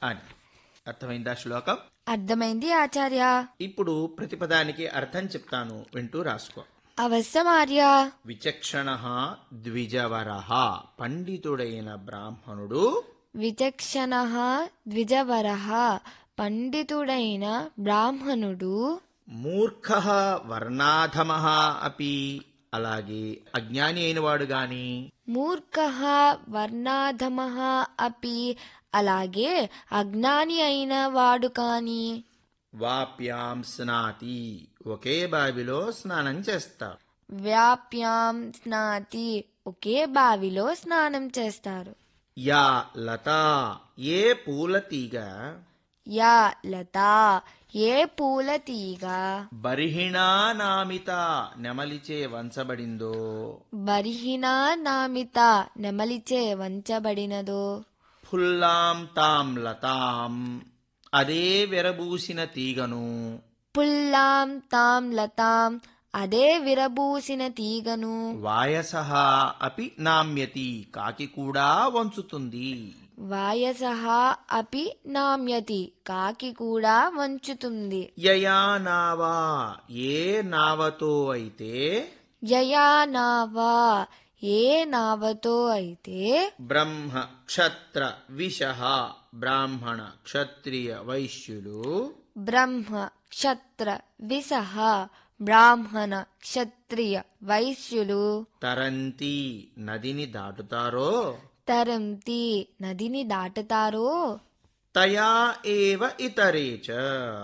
అని అర్థమైందా శ్లోకం అర్థమైంది ఆచార్య ఇప్పుడు ప్రతిపదానికి అర్థం చెప్తాను వింటూ రాసుకో అవశ్యం ఆర్య విచక్షణ ద్విజవర పండితుడైన బ్రాహ్మణుడు విచక్షణ ద్విజవర పండితుడైన బ్రాహ్మణుడు మూర్ఖ వర్ణాధమ అపి అలాగే అజ్ఞాని అయినవాడు గాని మూర్ఖ వర్ణాధమ అపి అలాగే అజ్ఞాని అయిన వాడు కాని వాప్యాం స్నాతి ఒకే బావిలో స్నానం చేస్తారు వ్యాప్యాం స్నాతి ఒకే బావిలో స్నానం చేస్తారు యా లత ఏ పూల తీగ యా లత ఏ పూల తీగ బరిహిణా నామిత నెమలిచే వంచబడిందో బరిహినా నామిత నెమలిచే వంచబడినదో ఫుల్లాం తాం లతాం అదే వెరబూసిన తీగను పుల్లాం తాం లతాం అదే విరబూసిన తీగను వాయస అపి నామ్యతి కాకి కూడా వంచుతుంది వాయస అపి నామ్యతి కాకి కూడా వంచుతుంది యయా నావా ఏ నావతో అయితే యయా నావా ఏ నావతో అయితే బ్రహ్మ క్షత్ర విష బ్రాహ్మణ క్షత్రియ వైశ్యులు బ్రహ్మ క్షత్ర విసహ బ్రాహ్మణ క్షత్రియ వైశ్యులు తరంతి నదిని దాటుతారో తరంతి నదిని దాటుతారో తయా ఏవ ఇతరే చ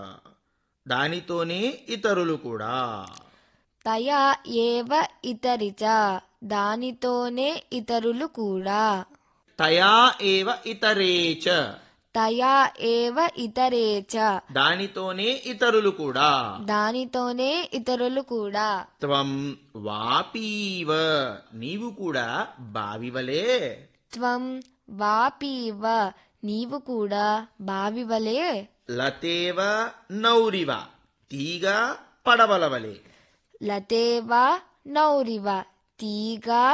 దానితోనే ఇతరులు కూడా తయా ఏవ ఇతరిచ దానితోనే ఇతరులు కూడా తయా ఏవ ఇతరే చ తయా ఏవ ఇతరే చ దానితోనే ఇతరులు కూడా దానితోనే ఇతరులు కూడా త్వం వాపీవ నీవు కూడా బావివలే త్వం వాపీవ నీవు కూడా బావివలే లతేవ నౌరివ తీగ పడవలవలే లతేవ నౌరివ తీగ